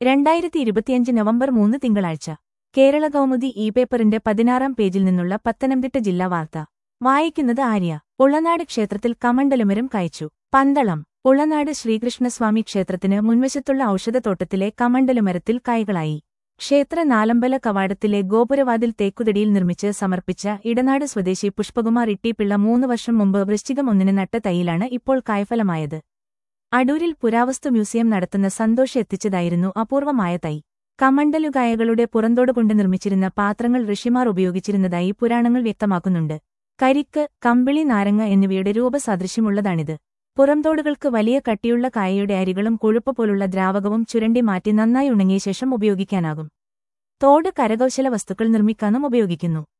രണ്ടായിരത്തി ഇരുപത്തിയഞ്ച് നവംബർ മൂന്ന് തിങ്കളാഴ്ച കേരള കൗമുദി ഇ പേപ്പറിന്റെ പതിനാറാം പേജിൽ നിന്നുള്ള പത്തനംതിട്ട ജില്ലാ വാർത്ത വായിക്കുന്നത് ആര്യ ഉളനാട് ക്ഷേത്രത്തിൽ കമണ്ടലുമരം കായ്ച്ചു പന്തളം ഉളനാട് ശ്രീകൃഷ്ണസ്വാമി ക്ഷേത്രത്തിന് മുൻവശത്തുള്ള ഔഷധത്തോട്ടത്തിലെ കമണ്ടലുമരത്തിൽ കായ്കളായി ക്ഷേത്ര നാലമ്പല കവാടത്തിലെ ഗോപുരവാതിൽ തേക്കുതടിയിൽ നിർമ്മിച്ച് സമർപ്പിച്ച ഇടനാട് സ്വദേശി പുഷ്പകുമാർ ഇട്ടിപ്പിള്ള മൂന്ന് വർഷം മുമ്പ് വൃശ്ചികം ഒന്നിന് നട്ട തൈയിലാണ് ഇപ്പോൾ കായ്ഫലമായത് അടൂരിൽ പുരാവസ്തു മ്യൂസിയം നടത്തുന്ന സന്തോഷ് എത്തിച്ചതായിരുന്നു അപൂർവമായ തൈ കമണ്ടലുകായകളുടെ പുറന്തോടുകൊണ്ട് നിർമ്മിച്ചിരുന്ന പാത്രങ്ങൾ ഋഷിമാർ ഉപയോഗിച്ചിരുന്നതായി പുരാണങ്ങൾ വ്യക്തമാക്കുന്നുണ്ട് കരിക്ക് കമ്പിളി നാരങ്ങ എന്നിവയുടെ രൂപസാദൃശ്യമുള്ളതാണിത് പുറംതോടുകൾക്ക് വലിയ കട്ടിയുള്ള കായയുടെ അരികളും കൊഴുപ്പ് പോലുള്ള ദ്രാവകവും ചുരണ്ടി മാറ്റി നന്നായി ഉണങ്ങിയ ശേഷം ഉപയോഗിക്കാനാകും തോട് കരകൗശല വസ്തുക്കൾ നിർമ്മിക്കാനും ഉപയോഗിക്കുന്നു